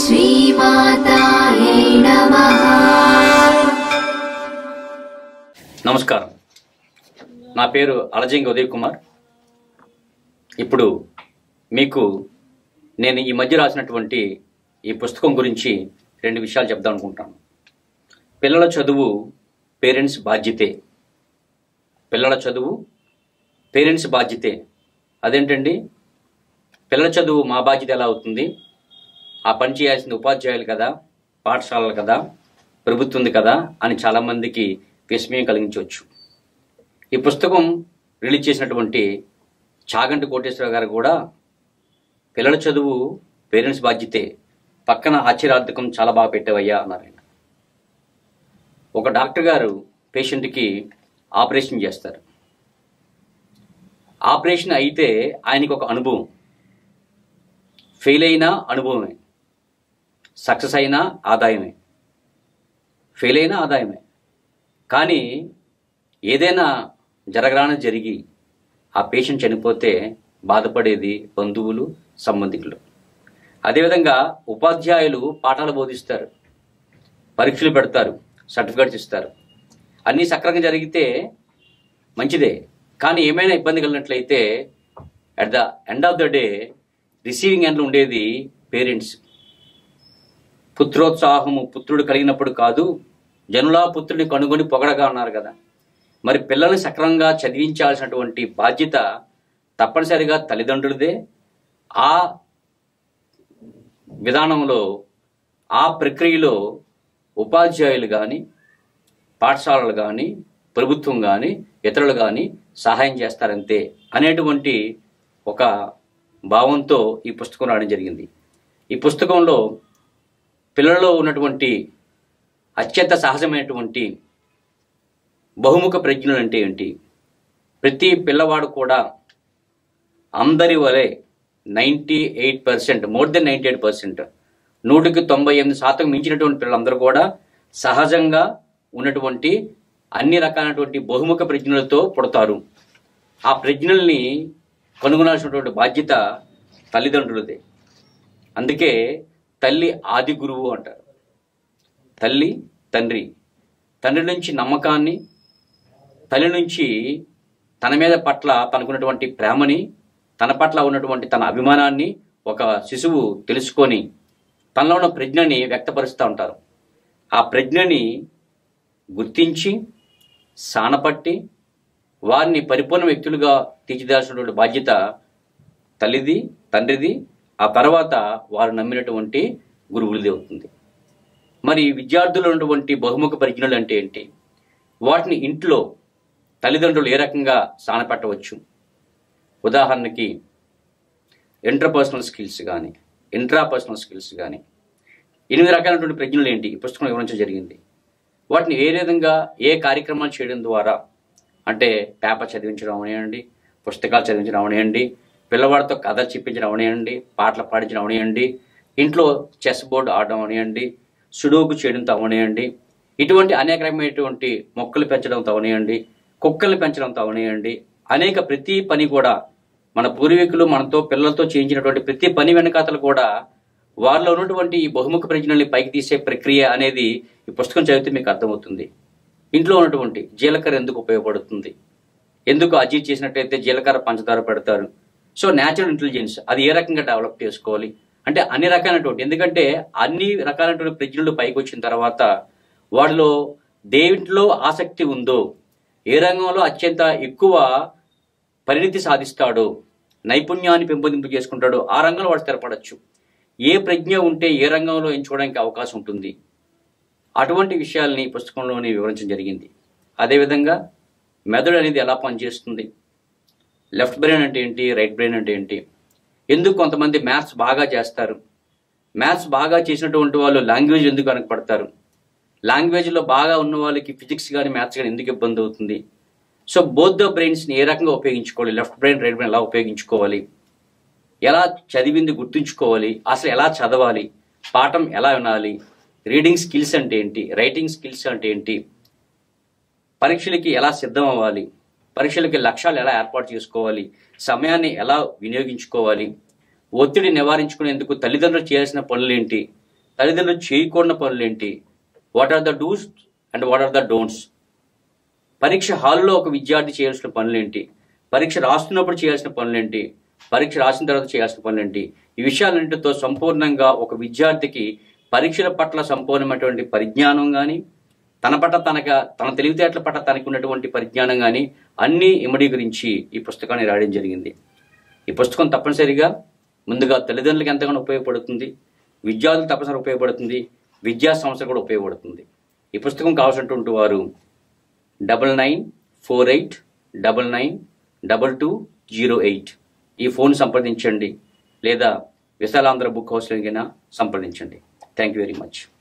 श्रीमातायै नमः నమస్కారం నా పేరు అలజింగ్ ఉదయ్ కుమార్ ఇప్పుడు మీకు నేను ఈ మధ్య రాసినటువంటి ఈ పుస్తకం గురించి రెండు విషయాలు చెప్దాం అనుకుంటాను పిల్లల చదువు పేరెంట్స్ బాధ్యతే పిల్లల చదువు పేరెంట్స్ బాధ్యతే అదేంటండి పిల్లల చదువు మా బాధ్యత ఎలా అవుతుంది ఆ పని చేయాల్సింది ఉపాధ్యాయులు కదా పాఠశాలలు కదా ప్రభుత్వం ఉంది కదా అని చాలామందికి విస్మయం కలిగించవచ్చు ఈ పుస్తకం రిలీజ్ చేసినటువంటి చాగంటి కోటేశ్వర గారు కూడా పిల్లల చదువు పేరెంట్స్ బాధ్యతే పక్కన ఆశ్చర్యార్థకం చాలా బాగా పెట్టావయ్యా అన్నారు ఆయన ఒక డాక్టర్ గారు పేషెంట్కి ఆపరేషన్ చేస్తారు ఆపరేషన్ అయితే ఆయనకి ఒక అనుభవం ఫెయిల్ అయినా అనుభవమే సక్సెస్ అయినా ఆదాయమే ఫెయిల్ అయినా ఆదాయమే కానీ ఏదైనా జరగరాని జరిగి ఆ పేషెంట్ చనిపోతే బాధపడేది బంధువులు సంబంధికులు అదేవిధంగా ఉపాధ్యాయులు పాఠాలు బోధిస్తారు పరీక్షలు పెడతారు సర్టిఫికేట్స్ ఇస్తారు అన్నీ సక్రమంగా జరిగితే మంచిదే కానీ ఏమైనా ఇబ్బంది కలిగినట్లయితే at the end of the day receiving ఎండ్లో ఉండేది పేరెంట్స్ పుత్రోత్సాహము పుత్రుడు కలిగినప్పుడు కాదు జనులా పుత్రుడిని కనుగొని పొగడగా అన్నారు కదా మరి పిల్లల్ని సక్రమంగా చదివించాల్సినటువంటి బాధ్యత తప్పనిసరిగా తల్లిదండ్రులదే ఆ విధానంలో ఆ ప్రక్రియలో ఉపాధ్యాయులు కానీ పాఠశాలలు కానీ ప్రభుత్వం కానీ ఇతరులు కానీ సహాయం చేస్తారంతే అనేటువంటి ఒక భావంతో ఈ పుస్తకం రాయడం జరిగింది ఈ పుస్తకంలో పిల్లలలో ఉన్నటువంటి అత్యంత సహజమైనటువంటి బహుముఖ ప్రజ్ఞలు అంటే ఏంటి ప్రతి పిల్లవాడు కూడా అందరి వలె ninety eight percent more than ninety eight percent నూటికి తొంభై ఎనిమిది శాతం మించినటువంటి పిల్లలందరూ కూడా సహజంగా ఉన్నటువంటి అన్ని రకాలైనటువంటి బహుముఖ ప్రజ్ఞలతో పుడతారు ఆ ప్రజ్ఞల్ని కనుగొనాల్సినటువంటి బాధ్యత తల్లిదండ్రులదే అందుకే తల్లి ఆది గురువు అంటారు తల్లి తండ్రి తండ్రి నుంచి నమ్మకాన్ని తల్లి నుంచి తన మీద పట్ల తనకున్నటువంటి ప్రేమని తన పట్ల ఉన్నటువంటి తన అభిమానాన్ని ఒక శిశువు తెలుసుకొని తనలో ఉన్న ప్రజ్ఞని వ్యక్తపరుస్తూ ఉంటారు ఆ ప్రజ్ఞని గుర్తించి సానపట్టి వారిని పరిపూర్ణ వ్యక్తులుగా తీర్చిదాల్సినటువంటి బాధ్యత తల్లిది తండ్రిది ఆ తర్వాత వారు నమ్మినటువంటి గురువులది అవుతుంది మరి విద్యార్థులు ఉన్నటువంటి బహుముఖ పరిజ్ఞలు అంటే ఏంటి వాటిని ఇంట్లో తల్లిదండ్రులు ఏ రకంగా సానపెట్టవచ్చు ఉదాహరణకి ఇంటర్పర్సనల్ స్కిల్స్ కానీ ఇంట్రాపర్సనల్ స్కిల్స్ కానీ ఎనిమిది రకాలైనటువంటి ప్రజ్ఞలు ఏంటి ఈ పుస్తకం వివరించడం జరిగింది వాటిని ఏ విధంగా ఏ కార్యక్రమాలు చేయడం ద్వారా అంటే పేపర్ చదివించడం అవనివ్వండి పుస్తకాలు చదివించడం అవనివ్వండి పిల్లవాడితో కథ చెప్పించడం అవనివ్వండి పాటలు పాడించడం అవనివ్వండి ఇంట్లో చెస్ బోర్డు ఆడడం అవనివ్వండి సుడోకు చేయడంతో అవనివ్వండి ఇటువంటి అనేక రకమైనటువంటి మొక్కలు పెంచడంతో అవనివ్వండి కుక్కలు పెంచడంతో అవనివ్వండి అనేక ప్రతి పని కూడా మన పూర్వీకులు మనతో పిల్లలతో చేయించినటువంటి ప్రతి పని వెనకాతలు కూడా వారిలో ఉన్నటువంటి ఈ బహుముఖ ప్రజ్ఞల్ని పైకి తీసే ప్రక్రియ అనేది ఈ పుస్తకం చదివితే మీకు అర్థమవుతుంది ఇంట్లో ఉన్నటువంటి జీలకర్ర ఎందుకు ఉపయోగపడుతుంది ఎందుకు అజీత్ చేసినట్టయితే జీలకర్ర పంచదార పెడతారు సో న్యాచురల్ ఇంటెలిజెన్స్ అది ఏ రకంగా డెవలప్ చేసుకోవాలి అంటే అన్ని రకాలైనటువంటి ఎందుకంటే అన్ని రకాలైనటువంటి ప్రజ్ఞలు పైకి వచ్చిన తర్వాత వాడిలో దేంట్లో ఆసక్తి ఉందో ఏ రంగంలో అత్యంత ఎక్కువ పరిణితి సాధిస్తాడో నైపుణ్యాన్ని పెంపొందింపు చేసుకుంటాడో ఆ రంగంలో వాడు స్థిరపడచ్చు ఏ ప్రజ్ఞ ఉంటే ఏ రంగంలో ఎంచుకోవడానికి అవకాశం ఉంటుంది అటువంటి విషయాల్ని ఈ పుస్తకంలోనే వివరించడం జరిగింది అదేవిధంగా మెదడు అనేది ఎలా పనిచేస్తుంది లెఫ్ట్ బ్రెయిన్ అంటే ఏంటి రైట్ బ్రెయిన్ అంటే ఏంటి ఎందుకు కొంతమంది మ్యాథ్స్ బాగా చేస్తారు మ్యాథ్స్ బాగా చేసినటువంటి వాళ్ళు లాంగ్వేజ్ ఎందుకు వెనకపడతారు లాంగ్వేజ్లో బాగా ఉన్న వాళ్ళకి ఫిజిక్స్ కానీ మ్యాథ్స్ కానీ ఎందుకు ఇబ్బంది అవుతుంది సో బోత్ ద బ్రెయిన్స్ని ఏ రకంగా ఉపయోగించుకోవాలి లెఫ్ట్ బ్రెయిన్ రైట్ బ్రెయిన్ ఎలా ఉపయోగించుకోవాలి ఎలా చదివింది గుర్తుంచుకోవాలి అసలు ఎలా చదవాలి పాఠం ఎలా వినాలి రీడింగ్ స్కిల్స్ అంటే ఏంటి రైటింగ్ స్కిల్స్ అంటే ఏంటి పరీక్షలకి ఎలా సిద్ధం అవ్వాలి పరీక్షలకి లక్ష్యాలు ఎలా ఏర్పాటు చేసుకోవాలి సమయాన్ని ఎలా వినియోగించుకోవాలి ఒత్తిడి నివారించుకునేందుకు తల్లిదండ్రులు చేయాల్సిన పనులేంటి తల్లిదండ్రులు చేయకూడని పనులు ఏంటి what are the dos and what are the don'ts పరీక్ష హాల్లో ఒక విద్యార్థి చేయాల్సిన పనులేంటి పరీక్ష రాస్తున్నప్పుడు చేయాల్సిన పనులేంటి పరీక్ష రాసిన తర్వాత చేయాల్సిన పనులేంటి ఈ విషయాలన్నింటితో సంపూర్ణంగా ఒక విద్యార్థికి పరీక్షల పట్ల సంపూర్ణమైనటువంటి పరిజ్ఞానం కానీ తన పట్ల తనక తన తెలివితేటల పట్ల తనకు ఉన్నటువంటి పరిజ్ఞానం కానీ అన్నీ ఇమడి గురించి ఈ పుస్తకాన్ని రాయడం జరిగింది ఈ పుస్తకం తప్పనిసరిగా ముందుగా తల్లిదండ్రులకు ఎంతగానో ఉపయోగపడుతుంది విద్యార్థులకు తప్పనిసరిగా ఉపయోగపడుతుంది విద్యా సంస్థ కూడా ఉపయోగపడుతుంది ఈ పుస్తకం కావాల్సినటువంటి వారు double nine four eight double nine double two zero eight ఈ ఫోన్ సంప్రదించండి లేదా విశాలాంధ్ర బుక్ హౌస్లో సంప్రదించండి థ్యాంక్ యూ వెరీ మచ్